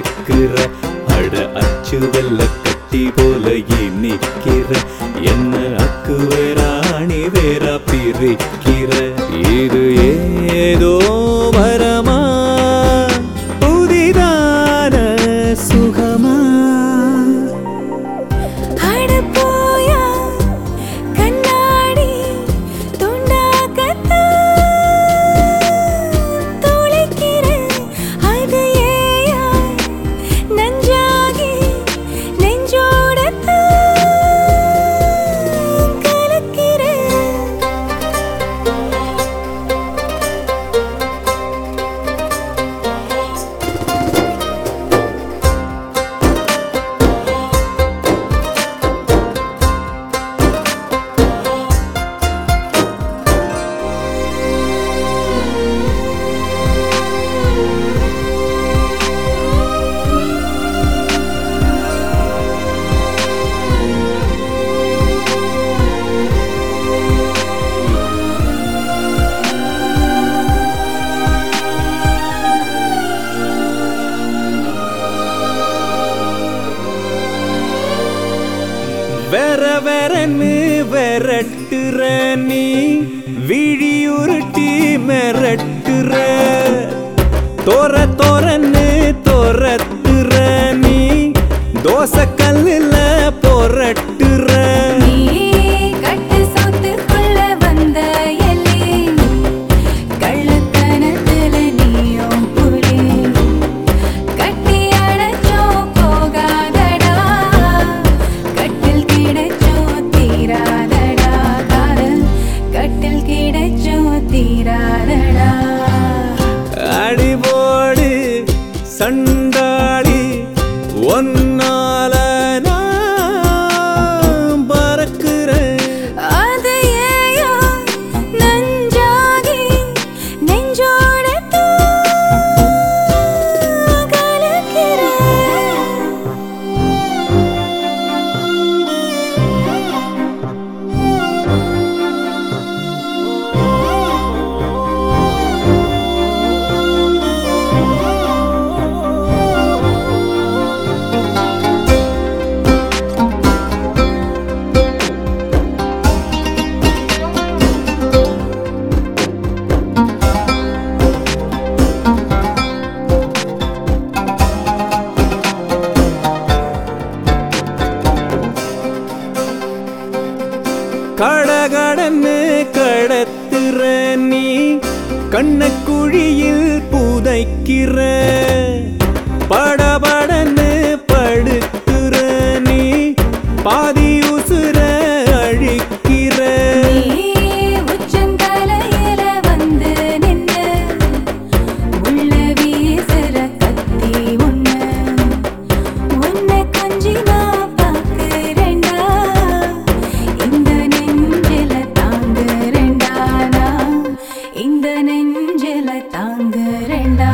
மறுக்கிற அட அச்சு வெள்ள கட்டி போல இனிக்கிற என்ன அக்கு வேறாணி வேறா பிரிக்கிற இது ஏதோ வரமா புதிதான சுகமா அட போயா கண்ணாடி துண்டாக்கத்தான் துளைக்கிறேன். அது ஏயா நஞ்சாகி நெஞ்சோடத்தான் கலக்கிறேன் வேற வேறன்னு விரட்டுற நீ விழியுருட்டி மிரட்டுற தோற தோறன்னு தோரத்துற நீ தோசை கல்லுல பொரட்டுற நீ கட்டு சோத்துக்குள்ள வந்த எலி கள்ளத்தனத்துல நீயும் புலி கட்டி அடைச்சோ போகாதடா கட்டில் கிடைச்சோ தீராதடா காதல் கட்டில் கிடைச்சோ தீராதடா அடிபோடு சண்டாளி ஒன்னால நான் பறக்கிறேன் அது ஏயோ நஞ்சாகி நெஞ்சோடத்தான் கலக்கிறேன் கடகடன்னு கடத்துற நீ கண்ணக்குழியில் புதைக்கிற படபடன்னு படுத்துற நீ பாதி உசுர அழிக்கிற நீ உச்சந்தலையில வந்து நின்னு உள்ள வீசுற கத்தி ஒண்ணு உன்னை கொஞ்சி நான் பார்க்கிறேன்டா இந்த நெஞ்சில தாங்குறேன்டா நான் இந்த நெஞ்சில தாங்குறேன்டா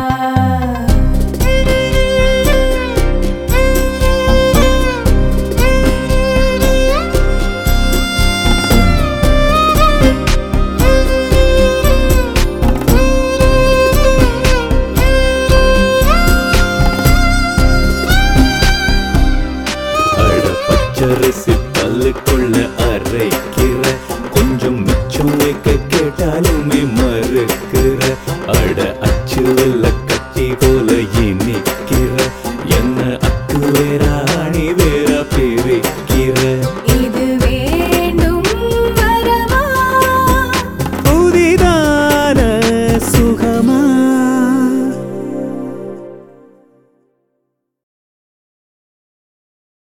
அட பச்சரிசி பல்லுக்குள்ள அரைக்கிற கொஞ்சம் மிச்சம் வைக்க கேட்டாலுமே மறுக்கிற அட அச்சு வெள்ள கட்டி போல இனிக்கிற என்ன அக்கு வேறாணி வேற பிரிக்கிற